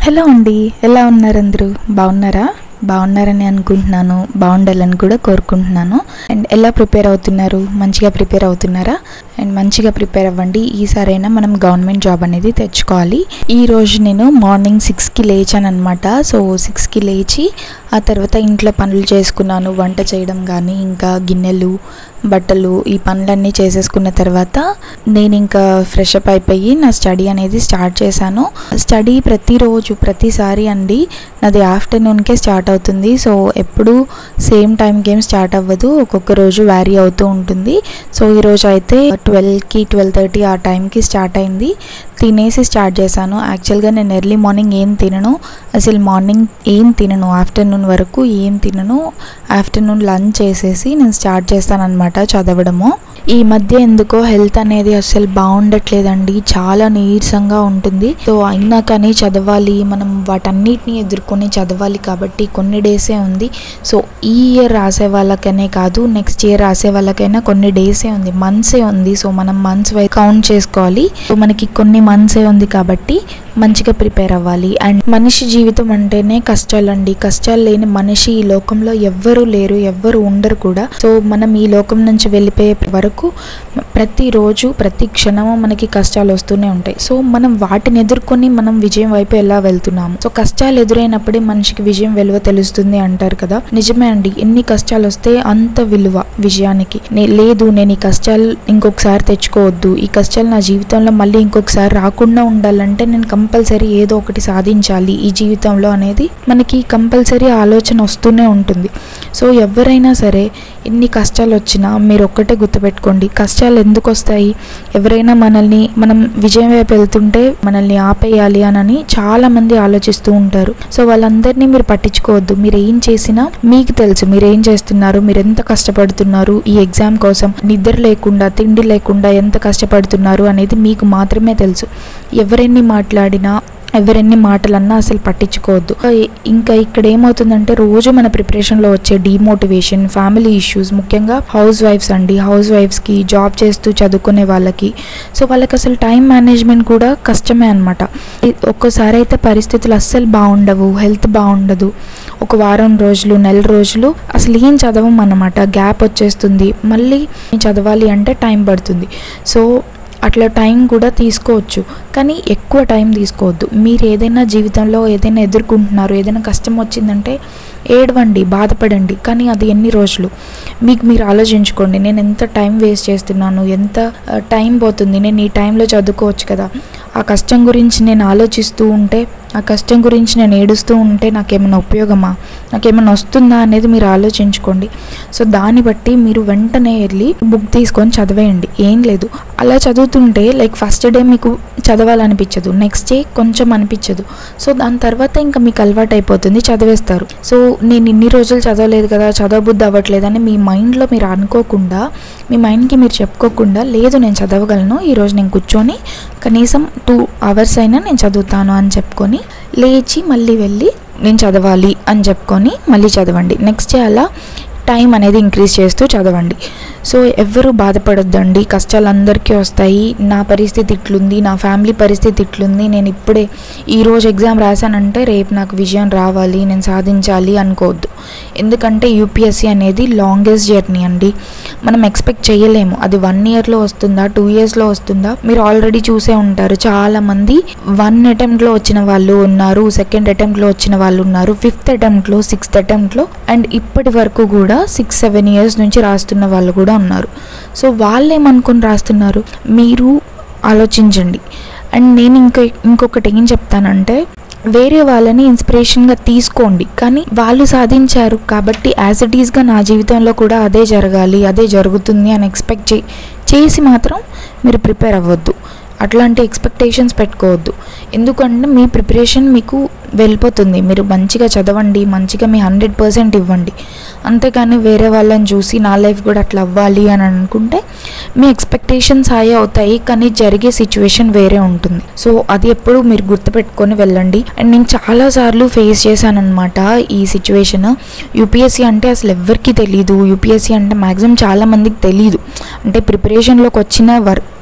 hello అండి ఎలా ఉన్నారు అందరూ బాగున్నారా బాగున్నారని అనుకుంటున్నాను బాగుండాలని కూడా కోరుకుంటున్నాను అండ్ ఎలా ప్రిపేర్ అవుతున్నారు మంచిగా ప్రిపేర్ అవుతున్నారా అండ్ మంచిగా ప్రిపేర్ అవ్వండి ఈసారైనా మనం గవర్నమెంట్ జాబ్ అనేది తెచ్చుకోవాలి ఈ రోజు నేను మార్నింగ్ సిక్స్కి లేచాను అనమాట సో సిక్స్కి లేచి ఆ తర్వాత ఇంట్లో పనులు చేసుకున్నాను వంట చేయడం కానీ ఇంకా గిన్నెలు బట్టలు ఈ పనులన్నీ చేసేసుకున్న తర్వాత నేను ఇంకా ఫ్రెష్ అప్ అయిపోయి నా స్టడీ అనేది స్టార్ట్ చేశాను స్టడీ ప్రతిరోజు ప్రతిసారి అండి నాది ఆఫ్టర్నూన్కే స్టార్ట్ అవుతుంది సో ఎప్పుడు సేమ్ టైంకి ఏం స్టార్ట్ అవ్వదు ఒక్కొక్క రోజు వ్యారీ అవుతూ ఉంటుంది సో ఈరోజు అయితే ట్వెల్వ్కి ట్వెల్వ్ థర్టీ ఆ టైంకి స్టార్ట్ అయింది తినేసి స్టార్ట్ చేశాను యాక్చువల్గా నేను ఎర్లీ మార్నింగ్ ఏం తినను అసలు మార్నింగ్ ఏం తినను ఆఫ్టర్నూన్ వరకు ఏం తినను ఆఫ్టర్నూన్ లంచ్ చేసేసి నేను స్టార్ట్ చేస్తాను అనమాట చదవడము ఈ మధ్య ఎందుకో హెల్త్ అనేది అసలు బాగుండట్లేదండి చాలా నీరసంగా ఉంటుంది సో అయినా కానీ చదవాలి మనం వాటన్నిటిని ఎదుర్కొని చదవాలి కాబట్టి కొన్ని డేసే ఉంది సో ఈ ఇయర్ రాసే వాళ్ళకనే కాదు నెక్స్ట్ ఇయర్ రాసే వాళ్ళకైనా కొన్ని డేసే ఉంది మంత్సే ఉంది సో మనం మంత్స్ వై కౌంట్ చేసుకోవాలి సో మనకి కొన్ని మంత్సే ఉంది కాబట్టి మంచిగా ప్రిపేర్ అవ్వాలి అండ్ మనిషి జీవితం అంటేనే కష్టాలండి కష్టాలు లేని మనిషి ఈ లోకంలో ఎవ్వరూ లేరు ఎవ్వరు ఉండరు కూడా సో మనం ఈ లోకం నుంచి వెళ్ళిపోయే వరకు ప్రతిరోజు ప్రతి క్షణము మనకి కష్టాలు వస్తూనే ఉంటాయి సో మనం వాటిని ఎదుర్కొని మనం విజయం వైపు ఎలా వెళ్తున్నాము సో కష్టాలు ఎదురైనప్పుడే మనిషికి విజయం విలువ తెలుస్తుంది అంటారు కదా నిజమే అండి ఎన్ని కష్టాలు వస్తే అంత విలువ విజయానికి నే- లేదు నేను ఈ కష్టాలు ఇంకొకసారి తెచ్చుకోవద్దు ఈ కష్టాలు నా జీవితంలో మళ్ళీ ఇంకొకసారి రాకుండా ఉండాలంటే నేను కంపల్సరీ ఏదో ఒకటి సాధించాలి ఈ జీవితంలో అనేది మనకి కంపల్సరీ ఆలోచన వస్తూనే ఉంటుంది సో ఎవరైనా సరే ఎన్ని కష్టాలు వచ్చినా మీరు ఒక్కటే గుర్తుపెట్టుకోండి కష్టాలు ఎందుకు వస్తాయి ఎవరైనా మనల్ని మనం విజయం వైపు వెళ్తుంటే మనల్ని ఆపేయాలి అని చాలా మంది ఆలోచిస్తూ ఉంటారు సో వాళ్ళందరినీ మీరు పట్టించుకోవద్దు మీరు ఏం చేసినా మీకు తెలుసు మీరు ఏం చేస్తున్నారు మీరు ఎంత కష్టపడుతున్నారు ఈ ఎగ్జామ్ కోసం నిద్ర లేకుండా తిండి లేకుండా ఎంత కష్టపడుతున్నారు అనేది మీకు మాత్రమే తెలుసు ఎవరెన్ని మాట్లాడినా ఎవరెన్ని మాటలన్నా అసలు పట్టించుకోవద్దు ఇంకా ఇక్కడ ఏమవుతుందంటే రోజు మన ప్రిపరేషన్లో వచ్చే డిమోటివేషన్ ఫ్యామిలీ ఇష్యూస్ ముఖ్యంగా హౌస్ వైఫ్స్ అండి హౌస్ వైఫ్స్కి జాబ్ చేస్తూ చదువుకునే వాళ్ళకి సో వాళ్ళకి అసలు టైం మేనేజ్మెంట్ కూడా కష్టమే అనమాట ఒక్కోసారి అయితే పరిస్థితులు అస్సలు బాగుండవు హెల్త్ బాగుండదు ఒక వారం రోజులు నెల రోజులు అసలు ఏం చదవం అన్నమాట గ్యాప్ వచ్చేస్తుంది మళ్ళీ చదవాలి అంటే టైం పడుతుంది సో అట్లా టైం కూడా తీసుకోవచ్చు కానీ ఎక్కువ టైం తీసుకోవద్దు మీరు ఏదైనా జీవితంలో ఏదైనా ఎదుర్కొంటున్నారు ఏదైనా కష్టం వచ్చిందంటే ఏడవండి బాధపడండి కానీ అది ఎన్ని రోజులు మీకు మీరు ఆలోచించుకోండి నేను ఎంత టైం వేస్ట్ చేస్తున్నాను ఎంత ఆ, టైం పోతుంది నేను ఈ టైంలో చదువుకోవచ్చు కదా ఆ కష్టం గురించి నేను ఆలోచిస్తూ ఉంటే ఆ కష్టం గురించి నేను ఏడుస్తూ ఉంటే నాకేమైనా ఉపయోగమా నాకేమైనా వస్తుందా అనేది మీరు ఆలోచించుకోండి సో దాన్ని బట్టి మీరు వెంటనే వెళ్ళి బుక్ తీసుకొని చదివేయండి ఏం లేదు అలా చదువుతుంటే లైక్ ఫస్ట్ డే మీకు చదవాలనిపించదు నెక్స్ట్ డే కొంచెం అనిపించదు సో దాని తర్వాత ఇంకా మీకు అలవాటు అయిపోతుంది చదివేస్తారు సో నేను ఇన్ని రోజులు చదవలేదు కదా చదవబుద్ధి అవ్వట్లేదని మీ మైండ్లో మీరు అనుకోకుండా మీ మైండ్కి మీరు చెప్పుకోకుండా లేదు నేను చదవగలను ఈరోజు నేను కూర్చొని కనీసం టూ అవర్స్ అయినా నేను చదువుతాను అని చెప్పుకొని లేచి మళ్ళీ వెళ్ళి నేను చదవాలి అని చెప్పుకొని మళ్ళీ చదవండి నెక్స్ట్ డే అలా టైం అనేది ఇంక్రీజ్ చేస్తూ చదవండి సో ఎవ్వరూ బాధపడొద్దండి కష్టాలు అందరికీ వస్తాయి నా పరిస్థితి ఇట్లుంది నా ఫ్యామిలీ పరిస్థితి ఇట్లుంది నేను ఇప్పుడే ఈరోజు ఎగ్జామ్ రాశానంటే రేపు నాకు విజయం రావాలి నేను సాధించాలి అనుకోవద్దు ఎందుకంటే యూపీఎస్సీ అనేది లాంగెస్ట్ జర్నీ అండి మనం ఎక్స్పెక్ట్ చేయలేము అది వన్ ఇయర్లో వస్తుందా టూ ఇయర్స్లో వస్తుందా మీరు ఆల్రెడీ చూసే ఉంటారు చాలామంది వన్ అటెంప్ట్లో వచ్చిన వాళ్ళు ఉన్నారు సెకండ్ అటెంప్ట్లో వచ్చిన వాళ్ళు ఉన్నారు ఫిఫ్త్ అటెంప్ట్లో సిక్స్త్ అటెంప్ట్లో అండ్ ఇప్పటి వరకు కూడా సిక్స్ సెవెన్ ఇయర్స్ నుంచి రాస్తున్న వాళ్ళు కూడా ఉన్నారు సో వాళ్ళు ఏమనుకొని రాస్తున్నారు మీరు ఆలోచించండి అండ్ నేను ఇంకా ఇంకొకటి ఏం చెప్తానంటే వేరే వాళ్ళని ఇన్స్పిరేషన్గా తీసుకోండి కానీ వాళ్ళు సాధించారు కాబట్టి యాజ్ ఇట్ ఈస్గా నా జీవితంలో కూడా అదే జరగాలి అదే జరుగుతుంది అని ఎక్స్పెక్ట్ చే చేసి మాత్రం మీరు ప్రిపేర్ అవ్వద్దు అట్లాంటి ఎక్స్పెక్టేషన్స్ పెట్టుకోవద్దు ఎందుకంటే మీ ప్రిపరేషన్ మీకు వెళ్ళిపోతుంది మీరు మంచిగా చదవండి మంచిగా మీ హండ్రెడ్ పర్సెంట్ ఇవ్వండి అంతేకాని వేరే వాళ్ళని చూసి నా లైఫ్ కూడా అట్లా అవ్వాలి అని అనుకుంటే మీ ఎక్స్పెక్టేషన్స్ హై అవుతాయి కానీ జరిగే సిచ్యువేషన్ వేరే ఉంటుంది సో అది ఎప్పుడు మీరు గుర్తుపెట్టుకొని వెళ్ళండి అండ్ నేను చాలాసార్లు ఫేస్ చేశానన్నమాట ఈ సిచ్యువేషన్ యూపీఎస్సీ అంటే అసలు ఎవరికి తెలియదు యూపీఎస్సీ అంటే మ్యాక్సిమం చాలా మందికి తెలియదు అంటే ప్రిపరేషన్లోకి వచ్చిన వర్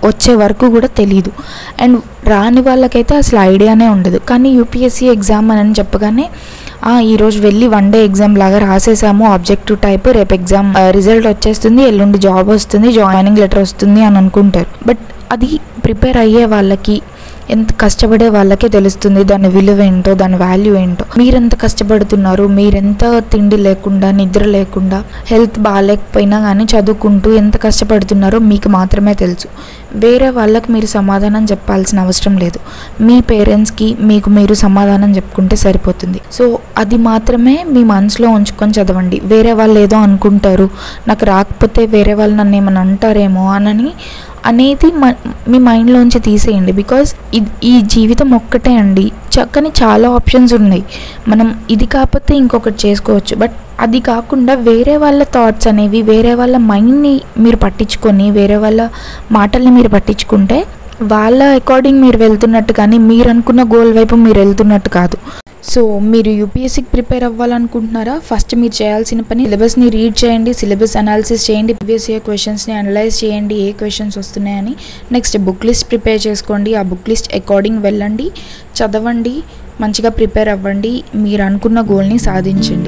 వచ్చే వరకు కూడా తెలియదు అండ్ రాని వాళ్ళకైతే అసలు ఐడియానే ఉండదు కానీ యూపీఎస్సీ ఎగ్జామ్ అని చెప్పగానే "ఆ, ఈరోజు వెళ్ళి వన్ డే ఎగ్జామ్ లాగా రాసేసాము ఆబ్జెక్టివ్ టైప్ రేపు ఎగ్జామ్ రిజల్ట్ వచ్చేస్తుంది ఎల్లుండి జాబ్ వస్తుంది జాయినింగ్ లెటర్ వస్తుంది అని అనుకుంటారు బట్ అది ప్రిపేర్ అయ్యే వాళ్ళకి ఎంత కష్టపడే వాళ్ళకే తెలుస్తుంది దాని విలువ ఏంటో దాని వాల్యూ ఏంటో మీరెంత కష్టపడుతున్నారు మీరెంత తిండి లేకుండా నిద్ర లేకుండా హెల్త్ బాగాలేకపోయినా కానీ చదువుకుంటూ ఎంత కష్టపడుతున్నారో మీకు మాత్రమే తెలుసు వేరే వాళ్ళకి మీరు సమాధానం చెప్పాల్సిన అవసరం లేదు మీ పేరెంట్స్కి మీకు మీరు సమాధానం చెప్పుకుంటే సరిపోతుంది సో అది మాత్రమే మీ మనసులో ఉంచుకొని చదవండి వేరే వాళ్ళు ఏదో అనుకుంటారు నాకు రాకపోతే వేరే వాళ్ళు నన్ను ఏమైనా అంటారేమో అనని అనేది మ- మీ మైండ్లోంచి తీసేయండి బికాజ్ ఈ జీవితం ఒక్కటే అండి చక్కని చాలా ఆప్షన్స్ ఉన్నాయి మనం ఇది కాకపోతే ఇంకొకటి చేసుకోవచ్చు బట్ అది కాకుండా వేరే వాళ్ళ థాట్స్ అనేవి వేరే వాళ్ళ మైండ్ని మీరు పట్టించుకొని వేరే వాళ్ళ మాటల్ని మీరు పట్టించుకుంటే వాళ్ళ అకార్డింగ్ మీరు వెళ్తున్నట్టు కానీ మీరు అనుకున్న గోల్ వైపు మీరు వెళ్తున్నట్టు కాదు సో మీరు యూపీఎస్సీకి ప్రిపేర్ అవ్వాలనుకుంటున్నారా ఫస్ట్ మీరు చేయాల్సిన పని సిలబస్ని రీడ్ చేయండి సిలబస్ అనాలిసిస్ చేయండి ప్రీవియస్ ఇయర్ క్వశ్చన్స్ని అనలైజ్ చేయండి ఏ క్వశ్చన్స్ వస్తున్నాయని నెక్స్ట్ బుక్ లిస్ట్ ప్రిపేర్ చేసుకోండి ఆ బుక్ లిస్ట్ అకార్డింగ్ వెళ్ళండి చదవండి మంచిగా ప్రిపేర్ అవ్వండి మీరు అనుకున్న గోల్ని సాధించండి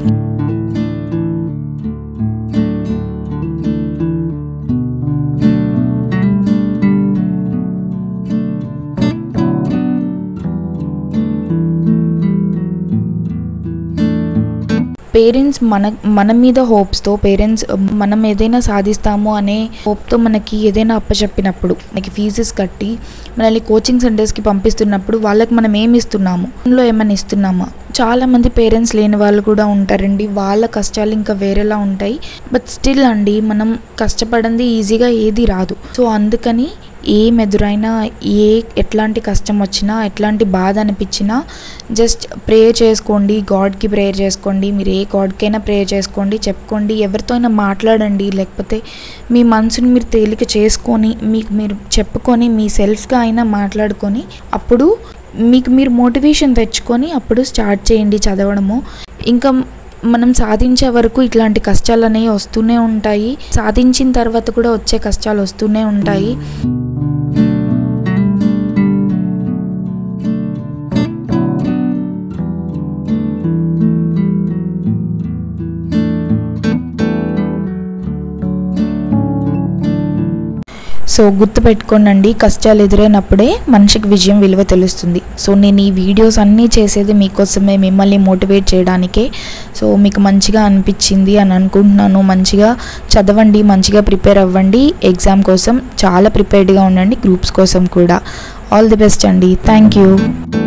పేరెంట్స్ మన మన మీద హోప్స్తో పేరెంట్స్ మనం ఏదైనా సాధిస్తాము అనే హోప్తో మనకి ఏదైనా అప్పచెప్పినప్పుడు మనకి ఫీజెస్ కట్టి మనల్ని కోచింగ్ సెంటర్స్కి పంపిస్తున్నప్పుడు వాళ్ళకి మనం ఏమి ఇస్తున్నాము అందులో ఏమైనా ఇస్తున్నామా చాలా మంది పేరెంట్స్ లేని వాళ్ళు కూడా ఉంటారండి వాళ్ళ కష్టాలు ఇంకా వేరేలా ఉంటాయి బట్ స్టిల్ అండి మనం కష్టపడింది ఈజీగా ఏది రాదు సో అందుకని ఏం ఎదురైనా ఏ ఎట్లాంటి కష్టం వచ్చినా ఎట్లాంటి బాధ అనిపించినా జస్ట్ ప్రేయర్ చేసుకోండి గాడ్కి ప్రేయర్ చేసుకోండి మీరు ఏ గాడ్కైనా ప్రేయర్ చేసుకోండి చెప్పుకోండి ఎవరితో అయినా మాట్లాడండి లేకపోతే మీ మనసుని మీరు తేలిక చేసుకొని మీకు మీరు చెప్పుకొని మీ సెల్ఫ్గా అయినా మాట్లాడుకొని అప్పుడు మీకు మీరు మోటివేషన్ తెచ్చుకొని అప్పుడు స్టార్ట్ చేయండి చదవడము ఇంకా మనం సాధించే వరకు ఇట్లాంటి కష్టాలు అనేవి వస్తూనే ఉంటాయి సాధించిన తర్వాత కూడా వచ్చే కష్టాలు వస్తూనే ఉంటాయి సో గుర్తుపెట్టుకోండి కష్టాలు ఎదురైనప్పుడే మనిషికి విజయం విలువ తెలుస్తుంది సో నేను ఈ వీడియోస్ అన్నీ చేసేది మీకోసమే మిమ్మల్ని మోటివేట్ చేయడానికే సో మీకు మంచిగా అనిపించింది అని అనుకుంటున్నాను మంచిగా చదవండి మంచిగా ప్రిపేర్ అవ్వండి ఎగ్జామ్ కోసం చాలా ప్రిపేర్డ్గా ఉండండి గ్రూప్స్ కోసం కూడా ఆల్ ది బెస్ట్ అండి థ్యాంక్ యూ